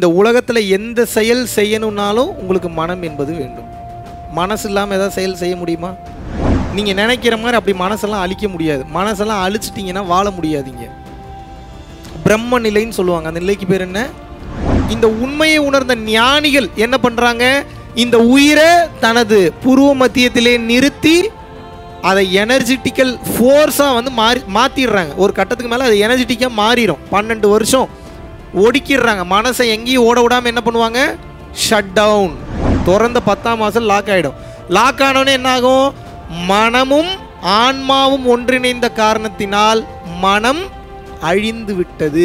இந்த உலகத்தில் எந்த செயல் செய்யணும்னாலும் உங்களுக்கு மனம் என்பது வேண்டும் மனசு இல்லாமல் ஏதாவது செயல் செய்ய முடியுமா நீங்கள் நினைக்கிற மாதிரி அப்படி மனசெல்லாம் அழிக்க முடியாது மனசெல்லாம் அழிச்சிட்டிங்கன்னா வாழ முடியாதீங்க பிரம்ம நிலைன்னு சொல்லுவாங்க அந்த நிலைக்கு பேர் என்ன இந்த உண்மையை உணர்ந்த ஞானிகள் என்ன பண்றாங்க இந்த உயிரை தனது புருவ மத்தியத்திலே நிறுத்தி அதை எனர்ஜெட்டிக்கல் ஃபோர்ஸாக வந்து மாறி மாற்றிடுறாங்க ஒரு கட்டத்துக்கு மேலே அது எனர்ஜெட்டிக்காக மாறிடும் பன்னெண்டு வருஷம் ஒடுக்கிடுறாங்க மனசை எங்கேயும் ஓட விடாமல் என்ன பண்ணுவாங்க ஷட் டவுன் திறந்த பத்தாம் மாதம் லாக் ஆகிடும் லாக் ஆனோடனே என்ன ஆகும் மனமும் ஆன்மாவும் ஒன்றிணைந்த காரணத்தினால் மனம் அழிந்து விட்டது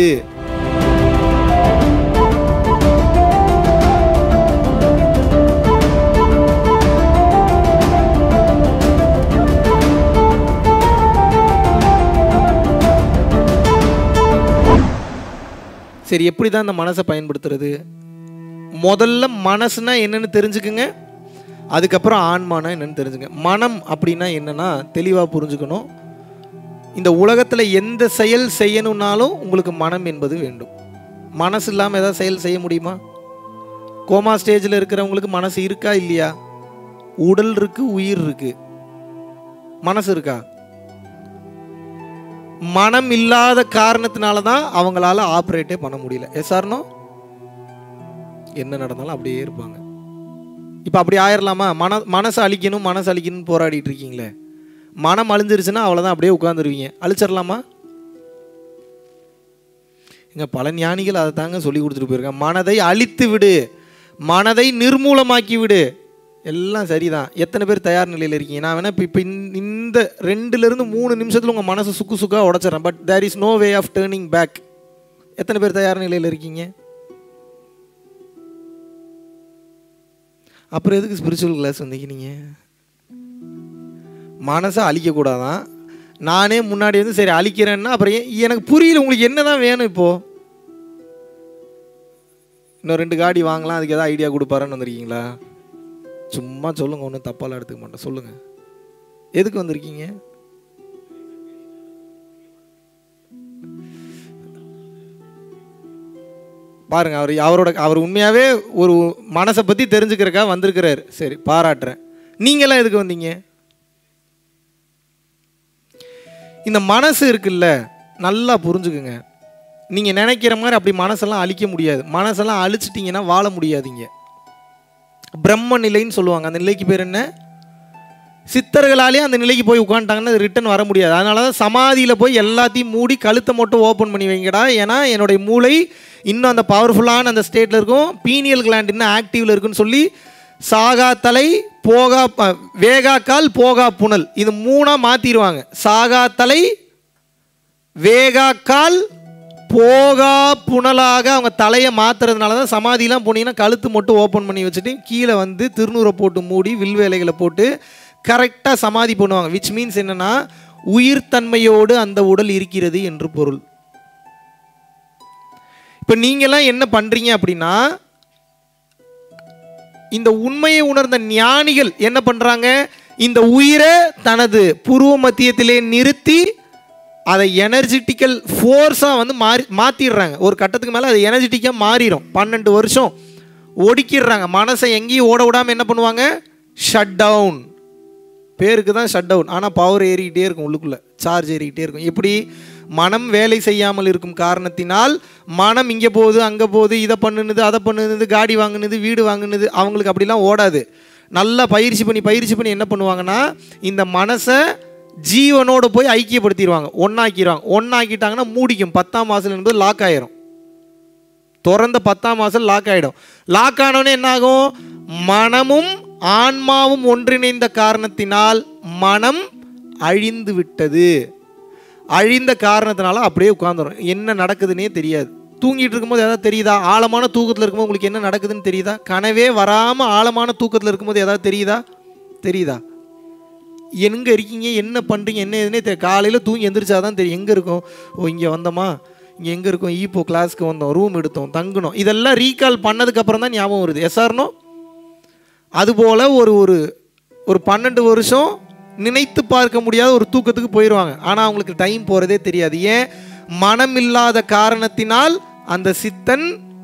சரி எப்படி தான் இந்த மனசை பயன்படுத்துறது முதல்ல மனசுனா என்னன்னு தெரிஞ்சுக்குங்க அதுக்கப்புறம் ஆன்மானா என்னன்னு தெரிஞ்சுங்க மனம் அப்படின்னா என்னன்னா தெளிவாக புரிஞ்சுக்கணும் இந்த உலகத்தில் எந்த செயல் செய்யணும்னாலும் உங்களுக்கு மனம் என்பது வேண்டும் மனசு இல்லாமல் ஏதாவது செயல் செய்ய முடியுமா கோமா ஸ்டேஜில் இருக்கிறவங்களுக்கு மனசு இருக்கா இல்லையா உடல் இருக்கு உயிர் இருக்கு மனசு இருக்கா மனம் இல்லாத காரணத்தினால தான் அவங்களால ஆப்ரேட்டே பண்ண முடியல எஸ் ஆர்னோ என்ன நடந்தாலும் அப்படியே இருப்பாங்க இப்போ அப்படி ஆயிரலாமா மன மனசை அழிக்கணும் மனசை அழிக்கணும்னு போராடிட்டு இருக்கீங்களே மனம் அழிஞ்சிருச்சுன்னா அவ்வளோதான் அப்படியே உட்காந்துருவீங்க அழிச்சிடலாமா இங்க பல ஞானிகள் அதை தாங்க சொல்லி கொடுத்துட்டு போயிருக்காங்க மனதை அழித்து விடு மனதை நிர்மூலமாக்கி விடு எல்லாம் சரிதான் எத்தனை பேர் தயார் நிலையில் இருக்கீங்க நான் வேணா இப்போ இப்போ இந்த ரெண்டுலேருந்து மூணு நிமிஷத்தில் உங்கள் மனசு சுக்கு சுக்கா உடச்சிடறேன் but there is no way of turning back எத்தனை பேர் தயார் நிலையில் இருக்கீங்க அப்புறம் எதுக்கு ஸ்பிரிச்சுவல் கிளாஸ் வந்தீங்க நீங்கள் மனசை அழிக்கக்கூடாதான் நானே முன்னாடி வந்து சரி அழிக்கிறேன்னா அப்புறம் ஏன் எனக்கு புரியல உங்களுக்கு என்ன தான் வேணும் இப்போது இன்னும் ரெண்டு காடி வாங்கலாம் அதுக்கு எதாவது ஐடியா கொடுப்பாருன்னு வந்திருக்கீங்களா சும்மா சொல்லுங்க ஒன்றும் தப்பாலாம் எடுத்துக்க மாட்டேன் சொல்லுங்க எதுக்கு வந்திருக்கீங்க பாருங்க அவர் அவரோட அவர் உண்மையாகவே ஒரு மனசை பற்றி தெரிஞ்சுக்கிறக்கா வந்திருக்கிறாரு சரி பாராட்டுறேன் நீங்களாம் எதுக்கு வந்தீங்க இந்த மனசு இருக்குல்ல நல்லா புரிஞ்சுக்குங்க நீங்கள் நினைக்கிற மாதிரி அப்படி மனசெல்லாம் அழிக்க முடியாது மனசெல்லாம் அழிச்சிட்டிங்கன்னா வாழ முடியாதீங்க பிரம்ம நிலைன்னு சொல்லுவாங்க அந்த நிலைக்கு பேர் என்ன சித்தர்களாலே அந்த நிலைக்கு போய் உட்காந்துட்டாங்கன்னா ரிட்டன் வர முடியாது அதனால தான் சமாதியில் போய் எல்லாத்தையும் மூடி கழுத்தை மட்டும் ஓப்பன் பண்ணி வைங்கடா ஏன்னா என்னுடைய மூளை இன்னும் அந்த பவர்ஃபுல்லான அந்த ஸ்டேட்டில் இருக்கும் பீனியல் கிளாண்ட் இன்னும் ஆக்டிவில் இருக்குன்னு சொல்லி சாகா தலை போகா ப- வேகா கால் போகா புனல் இது மூணாக மாற்றிடுவாங்க சாகா தலை வேகா கால் போகா புனலாக அவங்க தலையை மாத்துறதுனால தான் சமாதிலாம் போனீங்கன்னா கழுத்து மட்டும் ஓப்பன் பண்ணி வச்சுட்டு கீழே வந்து திருநூறை போட்டு மூடி வில்வேலைகளை போட்டு கரெக்டாக சமாதி பண்ணுவாங்க விச் மீன்ஸ் என்னன்னா உயிர்த்தன்மையோடு அந்த உடல் இருக்கிறது என்று பொருள் இப்போ நீங்களாம் என்ன பண்ணுறீங்க அப்படின்னா இந்த உண்மையை உணர்ந்த ஞானிகள் என்ன பண்றாங்க இந்த உயிரை தனது புருவ மத்தியத்திலே நிறுத்தி அதை எனர்ஜெட்டிக்கல் ஃபோர்ஸாக வந்து மாறி மாற்றிடுறாங்க ஒரு கட்டத்துக்கு மேலே அது எனர்ஜெட்டிக்காக மாறிடும் பன்னெண்டு வருஷம் ஒடுக்கிடுறாங்க மனசை எங்கேயும் ஓட விடாமல் என்ன பண்ணுவாங்க ஷட் டவுன் பேருக்கு தான் ஷட் டவுன் ஆனால் பவர் ஏறிக்கிட்டே இருக்கும் உள்ளுக்குள்ளே சார்ஜ் ஏறிக்கிட்டே இருக்கும் எப்படி மனம் வேலை செய்யாமல் இருக்கும் காரணத்தினால் மனம் இங்கே போகுது அங்கே போகுது இதை பண்ணுனது அதை பண்ணுனது காடி வாங்குனது வீடு வாங்குனது அவங்களுக்கு அப்படிலாம் ஓடாது நல்லா பயிற்சி பண்ணி பயிற்சி பண்ணி என்ன பண்ணுவாங்கன்னா இந்த மனசை ஜீவனோடு போய் ஐக்கியப்படுத்திடுவாங்க ஒன்றாக்கிடுவாங்க ஒன்றாக்கிட்டாங்கன்னா மூடிக்கும் பத்தாம் மாதம் என்பது லாக் ஆயிரும் திறந்த பத்தாம் மாதம் லாக் ஆகிடும் லாக் ஆனோடனே என்ன ஆகும் மனமும் ஆன்மாவும் ஒன்றிணைந்த காரணத்தினால் மனம் அழிந்து விட்டது அழிந்த காரணத்தினால அப்படியே உட்காந்துரும் என்ன நடக்குதுன்னே தெரியாது தூங்கிட்டு இருக்கும்போது ஏதாவது தெரியுதா ஆழமான தூக்கத்தில் இருக்கும்போது உங்களுக்கு என்ன நடக்குதுன்னு தெரியுதா கனவே வராமல் ஆழமான தூக்கத்தில் இருக்கும்போது ஏதாவது தெரியுதா தெரியுதா எங்கே இருக்கீங்க என்ன பண்ணுறீங்க என்ன எதுனே தெரியும் காலையில் தூங்கி எந்திரிச்சா தான் தெரியும் எங்கே இருக்கோம் ஓ இங்கே வந்தோமா இங்கே எங்கே இருக்கோம் ஈப்போ கிளாஸ்க்கு வந்தோம் ரூம் எடுத்தோம் தங்கினோம் இதெல்லாம் ரீகால் பண்ணதுக்கப்புறம் தான் ஞாபகம் வருது எஸ்ஆர்னோ அதுபோல் ஒரு ஒரு ஒரு பன்னெண்டு வருஷம் நினைத்து பார்க்க முடியாத ஒரு தூக்கத்துக்கு போயிடுவாங்க ஆனால் அவங்களுக்கு டைம் போகிறதே தெரியாது ஏன் மனம் இல்லாத காரணத்தினால் அந்த சித்தன்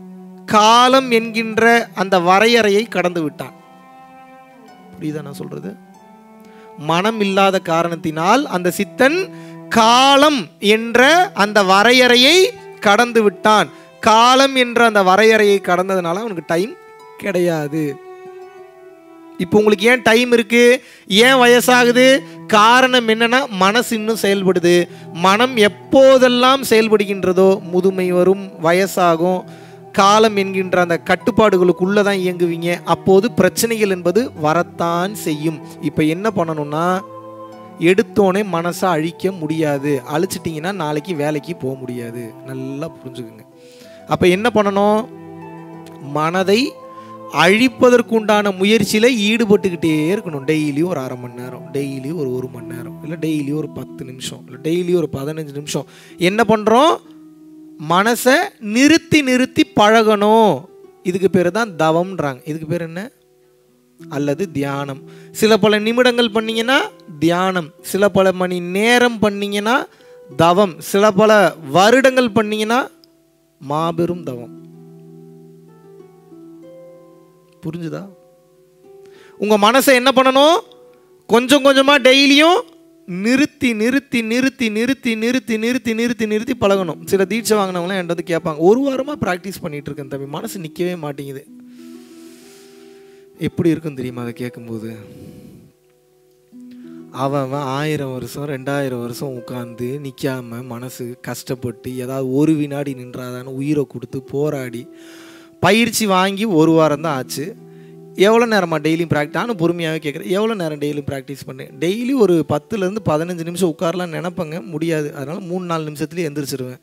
காலம் என்கின்ற அந்த வரையறையை கடந்து விட்டான் புரியுதா நான் சொல்றது மனம் இல்லாத காரணத்தினால் அந்த சித்தன் காலம் என்ற அந்த வரையறையை கடந்து விட்டான் காலம் என்ற அந்த வரையறையை கடந்ததுனால அவனுக்கு டைம் கிடையாது இப்போ உங்களுக்கு ஏன் டைம் இருக்கு ஏன் வயசாகுது காரணம் என்னன்னா மனசு இன்னும் செயல்படுது மனம் எப்போதெல்லாம் செயல்படுகின்றதோ முதுமை வரும் வயசாகும் காலம் என்கின்ற அந்த கட்டுப்பாடுகளுக்குள்ளே தான் இயங்குவீங்க அப்போது பிரச்சனைகள் என்பது வரத்தான் செய்யும் இப்போ என்ன பண்ணணும்னா எடுத்தோனே மனசை அழிக்க முடியாது அழிச்சிட்டிங்கன்னா நாளைக்கு வேலைக்கு போக முடியாது நல்லா புரிஞ்சுக்குங்க அப்போ என்ன பண்ணணும் மனதை அழிப்பதற்குண்டான முயற்சியில் ஈடுபட்டுக்கிட்டே இருக்கணும் டெய்லி ஒரு அரை மணி நேரம் டெய்லி ஒரு ஒரு மணி நேரம் இல்லை டெய்லி ஒரு பத்து நிமிஷம் இல்லை டெய்லி ஒரு பதினஞ்சு நிமிஷம் என்ன பண்ணுறோம் மனசை நிறுத்தி நிறுத்தி பழகணும் இதுக்கு பேர் தான் தவம்ன்றாங்க இதுக்கு பேர் என்ன அல்லது தியானம் சில பல நிமிடங்கள் பண்ணீங்கன்னா தியானம் சில பல மணி நேரம் பண்ணீங்கன்னா தவம் சில பல வருடங்கள் பண்ணீங்கன்னா மாபெரும் தவம் புரிஞ்சுதா உங்க மனசை என்ன பண்ணணும் கொஞ்சம் கொஞ்சமா டெய்லியும் நிறுத்தி நிறுத்தி நிறுத்தி நிறுத்தி நிறுத்தி நிறுத்தி நிறுத்தி நிறுத்தி பழகணும் சில தீட்சை வாங்கினவங்களாம் என்கிட்ட வந்து கேட்பாங்க ஒரு வாரமாக ப்ராக்டிஸ் பண்ணிட்டு இருக்கேன் தம்பி மனசு நிற்கவே மாட்டேங்குது எப்படி இருக்கும் தெரியுமா அதை கேட்கும்போது அவன் அவன் ஆயிரம் வருஷம் ரெண்டாயிரம் வருஷம் உட்காந்து நிற்காம மனசு கஷ்டப்பட்டு ஏதாவது ஒரு வினாடி நின்றாதான்னு உயிரை கொடுத்து போராடி பயிற்சி வாங்கி ஒரு வாரம் தான் ஆச்சு எவ்வளோ நேரமா டெய்லியும் ப்ராக்டிஸ் நானும் பொறுமையாகவே கேட்குறேன் எவ்வளோ நேரம் டெய்லியும் ப்ராக்டிஸ் பண்ணேன் டெய்லி ஒரு பத்துலேருந்து பதினஞ்சு நிமிஷம் உட்காரலாம் நினைப்பேங்க முடியாது அதனால் மூணு நாலு நிமிஷத்துலேயே எந்திரிச்சிருவேன்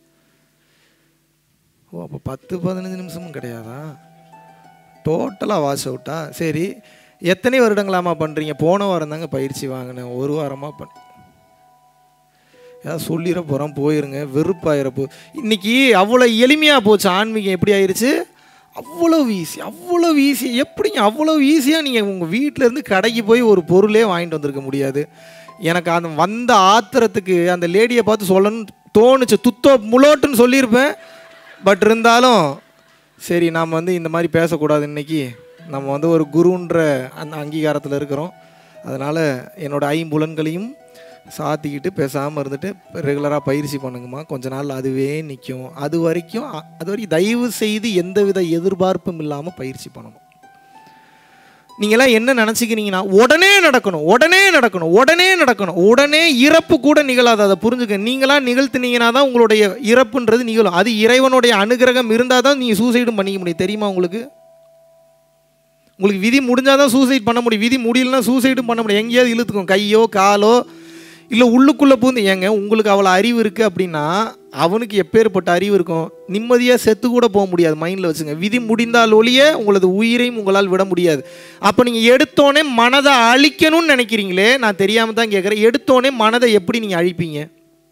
ஓ அப்போ பத்து பதினஞ்சு நிமிஷமும் கிடையாதா டோட்டலாக வாஷ் அவுட்டா சரி எத்தனை வருடங்களாமா பண்ணுறீங்க போன வாரம் தாங்க பயிற்சி வாங்கினேன் ஒரு வாரமாக பண்ண ஏதாவது சொல்லிட போகிறோம் போயிருங்க வெறுப்பாயிர போ இன்னைக்கு அவ்வளோ எளிமையாக போச்சு ஆன்மீகம் எப்படி ஆயிருச்சு அவ்வளோ ஈஸி அவ்வளோ ஈஸி எப்படிங்க அவ்வளோ ஈஸியாக நீங்கள் உங்கள் வீட்டிலேருந்து கடைக்கு போய் ஒரு பொருளே வாங்கிட்டு வந்திருக்க முடியாது எனக்கு அந்த வந்த ஆத்திரத்துக்கு அந்த லேடியை பார்த்து சொல்லணும்னு தோணுச்சு துத்தோ முலோட்டுன்னு சொல்லியிருப்பேன் பட் இருந்தாலும் சரி நாம் வந்து இந்த மாதிரி பேசக்கூடாது இன்னைக்கு நம்ம வந்து ஒரு குருன்ற அந்த அங்கீகாரத்தில் இருக்கிறோம் அதனால் என்னோட ஐம்புலன்களையும் சாத்திக்கிட்டு பேசாமல் இருந்துட்டு ரெகுலராக பயிற்சி பண்ணுங்கம்மா கொஞ்ச நாள் அதுவே நிற்கும் அது வரைக்கும் அ- அது வரைக்கும் தயவு செய்து எந்தவித எதிர்பார்ப்பும் இல்லாமல் பயிற்சி பண்ணணும் நீங்களாம் என்ன நினச்சிக்கிறீங்கன்னா உடனே நடக்கணும் உடனே நடக்கணும் உடனே நடக்கணும் உடனே இறப்பு கூட நிகழாது அதை புரிஞ்சுக்க நீங்களாம் நிகழ்த்துனீங்கன்னா தான் உங்களுடைய இறப்புன்றது நிகழும் அது இறைவனுடைய அனுகிரகம் இருந்தால் தான் நீங்கள் சூசைடும் பண்ணிக்க முடியும் தெரியுமா உங்களுக்கு உங்களுக்கு விதி முடிஞ்சால் தான் சூசைட் பண்ண முடியும் விதி முடியலன்னா சூசைடும் பண்ண முடியும் எங்கேயாவது இழுத்துக்கும் கையோ காலோ இல்லை உள்ளுக்குள்ளே பூந்து ஏங்க உங்களுக்கு அவ்வளோ அறிவு இருக்குது அப்படின்னா அவனுக்கு எப்பேற்பட்ட அறிவு இருக்கும் நிம்மதியாக செத்து கூட போக முடியாது மைண்டில் வச்சுங்க விதி முடிந்தால் ஒழிய உங்களது உயிரையும் உங்களால் விட முடியாது அப்போ நீங்கள் எடுத்தோடனே மனதை அழிக்கணும்னு நினைக்கிறீங்களே நான் தெரியாமல் தான் கேட்குறேன் எடுத்தோடனே மனதை எப்படி நீங்கள் அழிப்பீங்க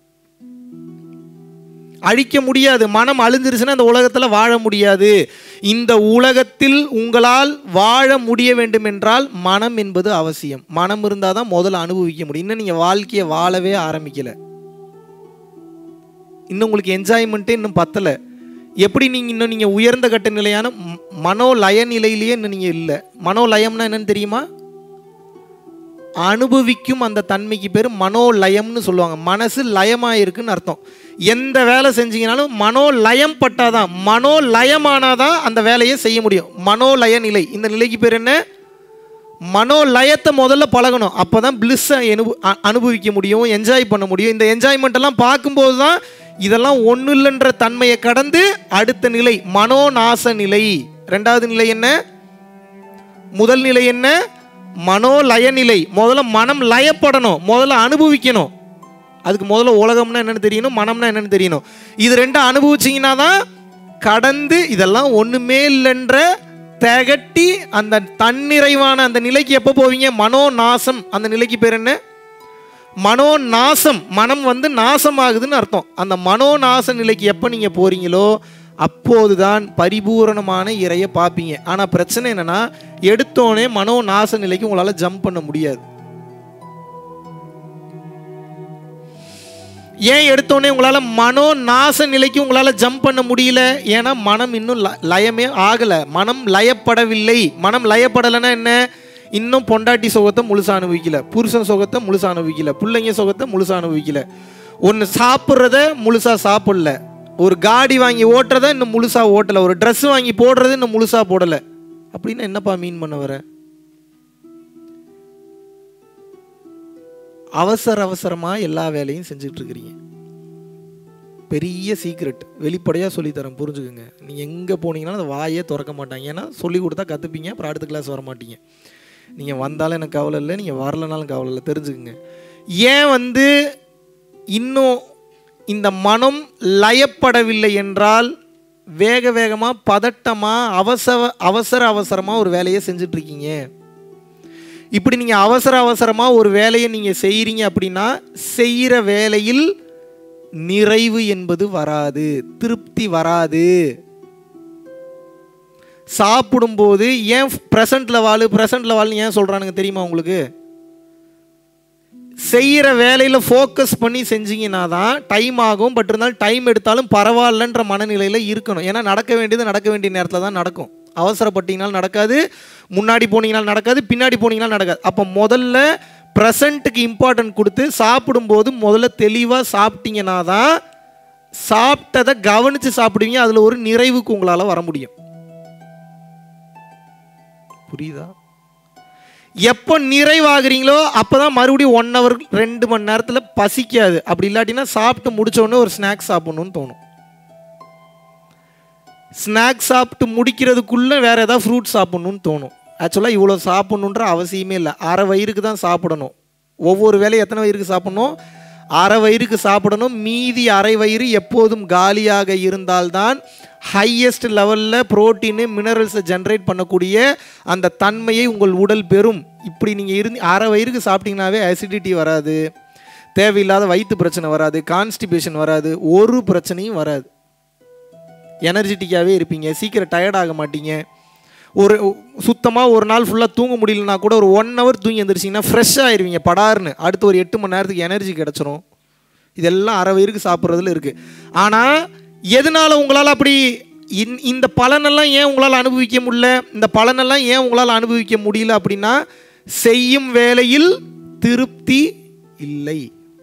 அழிக்க முடியாது மனம் அழிஞ்சிருச்சுன்னா இந்த உலகத்தில் வாழ முடியாது இந்த உலகத்தில் உங்களால் வாழ முடிய வேண்டும் என்றால் மனம் என்பது அவசியம் மனம் இருந்தால் தான் முதல்ல அனுபவிக்க முடியும் இன்னும் நீங்கள் வாழ்க்கையை வாழவே ஆரம்பிக்கல இன்னும் உங்களுக்கு என்ஜாய்மெண்ட்டே இன்னும் பத்தலை எப்படி நீங்கள் இன்னும் நீங்கள் உயர்ந்த கட்ட நிலையான ம- மனோலய நிலையிலேயே இன்னும் நீங்கள் இல்லை மனோலயம்னா என்னன்னு தெரியுமா அனுபவிக்கும் அந்த தன்மைக்கு பேர் மனோலயம்னு சொல்லுவாங்க மனசு லயமாக இருக்குன்னு அர்த்தம் எந்த வேலை செஞ்சீங்கனாலும் மனோலயம் பட்டாதான் மனோலயமானாதான் அந்த வேலையை செய்ய முடியும் மனோலய நிலை இந்த நிலைக்கு பேர் என்ன மனோலயத்தை முதல்ல பழகணும் அப்போ தான் பிளிஸ்ஸை அனுபு அ- அனுபவிக்க முடியும் என்ஜாய் பண்ண முடியும் இந்த என்ஜாய்மெண்ட் எல்லாம் பார்க்கும்போது தான் இதெல்லாம் ஒன்றும் இல்லைன்ற தன்மையை கடந்து அடுத்த நிலை மனோநாச நிலை ரெண்டாவது நிலை என்ன முதல் நிலை என்ன மனோலய நிலை முதல்ல மனம் லயப்படணும் முதல்ல அனுபவிக்கணும் அதுக்கு முதல்ல உலகம்னா என்னன்னு தெரியணும் மனம்னா என்னன்னு தெரியணும் இது ரெண்டும் அனுபவிச்சிங்கன்னா தான் கடந்து இதெல்லாம் ஒன்றுமே இல்லைன்ற திகட்டி அந்த தன்னிறைவான அந்த நிலைக்கு எப்போ போவீங்க மனோ நாசம் அந்த நிலைக்கு பேர் என்ன மனோ நாசம் மனம் வந்து நாசமாகுதுன்னு அர்த்தம் அந்த மனோ நாச நிலைக்கு எப்போ நீங்கள் போறீங்களோ அப்போதுதான் பரிபூரணமான இறையை பார்ப்பீங்க ஆனால் பிரச்சனை என்னன்னா எடுத்தோனே மனோ நாச நிலைக்கு உங்களால் ஜம்ப் பண்ண முடியாது ஏன் எடுத்தோடனே உங்களால் மனோ நாச நிலைக்கு உங்களால் ஜம்ப் பண்ண முடியல ஏன்னா மனம் இன்னும் ல- லயமே ஆகலை மனம் லயப்படவில்லை மனம் லயப்படலைன்னா என்ன இன்னும் பொண்டாட்டி சுகத்தை முழுசா அனுபவிக்கல புருஷன் சுகத்தை முழுசா அனுபவிக்கல பிள்ளைங்க சுகத்தை முழுசா அனுபவிக்கல ஒன்று சாப்பிட்றத முழுசா சாப்பிடல ஒரு காடி வாங்கி ஓட்டுறத இன்னும் முழுசா ஓட்டலை ஒரு Dress வாங்கி போடுறது இன்னும் முழுசா போடலை அப்படின்னா என்னப்பா மீன் பண்ண வர அவசர அவசரமாக எல்லா வேலையும் செஞ்சுட்டு இருக்கிறீங்க பெரிய சீக்ரெட் வெளிப்படையாக சொல்லித்தரேன் புரிஞ்சுக்குங்க நீங்கள் எங்கே போனீங்கன்னா அந்த வாயே திறக்க மாட்டாங்க ஏன்னா சொல்லி கொடுத்தா கற்றுப்பீங்க அப்புறம் அடுத்த கிளாஸ் வர மாட்டீங்க நீங்கள் வந்தாலும் எனக்கு கவலை இல்லை நீங்கள் வரலனாலும் கவலை இல்லை தெரிஞ்சுக்குங்க ஏன் வந்து இன்னும் இந்த மனம் லயப்படவில்லை என்றால் வேக வேகமாக பதட்டமாக அவசர அவசர அவசரமாக ஒரு வேலையை செஞ்சுட்டு இருக்கீங்க இப்படி நீங்கள் அவசர அவசரமாக ஒரு வேலையை நீங்கள் செய்கிறீங்க அப்படின்னா செய்கிற வேலையில் நிறைவு என்பது வராது திருப்தி வராது சாப்பிடும்போது ஏன் ப்ரெசண்ட்டில் வாழு ப்ரெசண்ட்டில் வாழுன்னு ஏன் சொல்கிறானுங்க தெரியுமா உங்களுக்கு செய்கிற வேலையில் ஃபோக்கஸ் பண்ணி செஞ்சீங்கன்னா தான் டைம் ஆகும் பட் இருந்தாலும் டைம் எடுத்தாலும் பரவாயில்லன்ற மனநிலையில் இருக்கணும் ஏன்னா நடக்க வேண்டியது நடக்க வேண்டிய நேரத்தில் தான் நடக்கும் அவசரப்பட்டீங்கனாலும் நடக்காது முன்னாடி போனீங்கனாலும் நடக்காது பின்னாடி போனீங்கனாலும் நடக்காது அப்போ முதல்ல ப்ரெசண்ட்டுக்கு இம்பார்ட்டன்ட் கொடுத்து சாப்பிடும்போது முதல்ல தெளிவாக சாப்பிட்டீங்கன்னா தான் சாப்பிட்டதை கவனித்து சாப்பிடுவீங்க அதில் ஒரு நிறைவுக்கு உங்களால் வர முடியும் புரியுதா எப்போ நிறைவாகிறீங்களோ அப்போ தான் மறுபடியும் ஒன் ஹவர் ரெண்டு மணி நேரத்தில் பசிக்காது அப்படி இல்லாட்டினா சாப்பிட்டு முடிச்ச உடனே ஒரு ஸ்நாக்ஸ் சாப்பிடணும்னு தோணும் ஸ்நாக்ஸ் சாப்பிட்டு முடிக்கிறதுக்குள்ளே வேறு ஏதாவது ஃப்ரூட் சாப்பிட்ணுன்னு தோணும் ஆக்சுவலாக இவ்வளோ சாப்பிட்ணுன்ற அவசியமே இல்லை அரை வயிறுக்கு தான் சாப்பிடணும் ஒவ்வொரு வேலையும் எத்தனை வயிறுக்கு சாப்பிடணும் அரை வயிறுக்கு சாப்பிடணும் மீதி அரை வயிறு எப்போதும் காலியாக இருந்தால்தான் ஹையஸ்ட் லெவலில் புரோட்டீனு மினரல்ஸை ஜென்ரேட் பண்ணக்கூடிய அந்த தன்மையை உங்கள் உடல் பெறும் இப்படி நீங்கள் இருந்து அரை வயிறுக்கு சாப்பிட்டீங்கன்னாவே அசிடிட்டி வராது தேவையில்லாத வயிற்று பிரச்சனை வராது கான்ஸ்டிபேஷன் வராது ஒரு பிரச்சனையும் வராது எனர்ஜெட்டிக்காகவே இருப்பீங்க சீக்கிரம் டயர்ட் ஆக மாட்டீங்க ஒரு சுத்தமாக ஒரு நாள் ஃபுல்லாக தூங்க முடியலனா கூட ஒரு ஒன் ஹவர் தூங்கி எழுந்திரிச்சிங்கன்னா ஃப்ரெஷ்ஷாக ஆயிருவீங்க படார்னு அடுத்து ஒரு எட்டு மணி நேரத்துக்கு எனர்ஜி கிடச்சிரும் இதெல்லாம் அரை வயிறுக்கு சாப்பிட்றதுல இருக்குது ஆனால் எதனால் உங்களால் அப்படி இந் இந்த பலனெல்லாம் ஏன் உங்களால் அனுபவிக்க முடியல இந்த பலனெல்லாம் ஏன் உங்களால் அனுபவிக்க முடியல அப்படின்னா செய்யும் வேலையில் திருப்தி இல்லை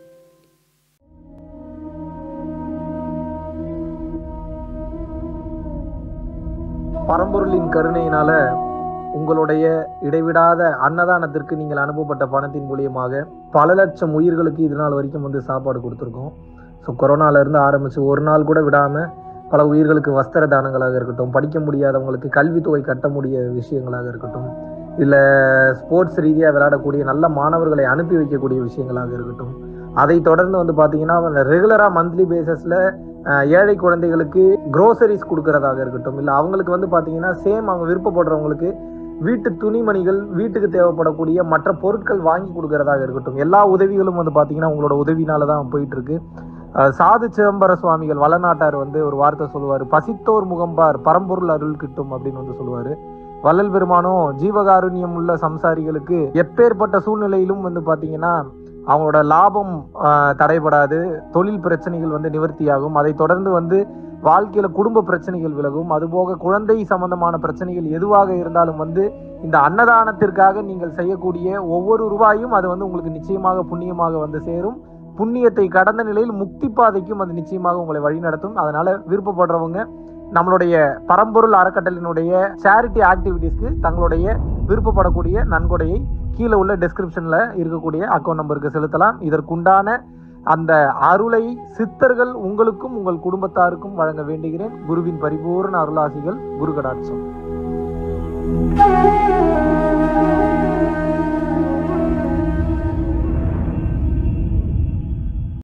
பரம்பொருளின் கருணையினால உங்களுடைய இடைவிடாத அன்னதானத்திற்கு நீங்கள் அனுப்பப்பட்ட பணத்தின் மூலியமாக பல லட்சம் உயிர்களுக்கு இது நாள் வரைக்கும் வந்து சாப்பாடு கொடுத்துருக்கோம் ஸோ கொரோனால இருந்து ஆரம்பிச்சு ஒரு நாள் கூட விடாம பல உயிர்களுக்கு வஸ்திர தானங்களாக இருக்கட்டும் படிக்க முடியாதவங்களுக்கு கல்வித்தொகை கட்ட முடிய விஷயங்களாக இருக்கட்டும் இல்லை ஸ்போர்ட்ஸ் ரீதியாக விளையாடக்கூடிய நல்ல மாணவர்களை அனுப்பி வைக்கக்கூடிய விஷயங்களாக இருக்கட்டும் அதை தொடர்ந்து வந்து பார்த்தீங்கன்னா ரெகுலராக மந்த்லி பேசிஸில் ஏழை குழந்தைகளுக்கு க்ரோசரிஸ் கொடுக்கறதாக இருக்கட்டும் இல்லை அவங்களுக்கு வந்து பார்த்தீங்கன்னா சேம் அவங்க விருப்பப்படுறவங்களுக்கு வீட்டு துணிமணிகள் வீட்டுக்கு தேவைப்படக்கூடிய மற்ற பொருட்கள் வாங்கி கொடுக்கறதாக இருக்கட்டும் எல்லா உதவிகளும் வந்து பார்த்தீங்கன்னா உங்களோட உதவினால தான் போயிட்டு இருக்கு அஹ் சாது சிதம்பர சுவாமிகள் வளநாட்டார் வந்து ஒரு வார்த்தை சொல்லுவார் பசித்தோர் முகம்பார் பரம்பொருள் அருள் கிட்டும் அப்படின்னு வந்து சொல்லுவாரு வள்ளல் பெருமானும் ஜீவகாருண்யம் உள்ள சம்சாரிகளுக்கு எப்பேற்பட்ட சூழ்நிலையிலும் வந்து பார்த்தீங்கன்னா அவங்களோட லாபம் ஆஹ், தடைபடாது தொழில் பிரச்சனைகள் வந்து நிவர்த்தியாகும் அதை தொடர்ந்து வந்து வாழ்க்கையில குடும்ப பிரச்சனைகள் விலகும் அதுபோக குழந்தை சம்பந்தமான பிரச்சனைகள் எதுவாக இருந்தாலும் வந்து இந்த அன்னதானத்திற்காக நீங்கள் செய்யக்கூடிய ஒவ்வொரு ரூபாயும் அது வந்து உங்களுக்கு நிச்சயமாக புண்ணியமாக வந்து சேரும் புண்ணியத்தை கடந்த நிலையில் முக்தி பாதைக்கும் அது நிச்சயமாக உங்களை வழிநடத்தும் அதனால விருப்பப்படுறவங்க நம்மளுடைய பரம்பொருள் அறக்கட்டளினுடைய சேரிட்டி ஆக்டிவிட்டீஸ்க்கு தங்களுடைய விருப்பப்படக்கூடிய நன்கொடையை கீழே உள்ள டெஸ்கிரிப்ஷன்ல இருக்கக்கூடிய அக்கௌண்ட் நம்பருக்கு செலுத்தலாம் இதற்குண்டான அந்த அருளை சித்தர்கள் உங்களுக்கும் உங்கள் குடும்பத்தாருக்கும் வழங்க வேண்டுகிறேன் குருவின் பரிபூர்ண அருளாசிகள் குரு கடாட்சம்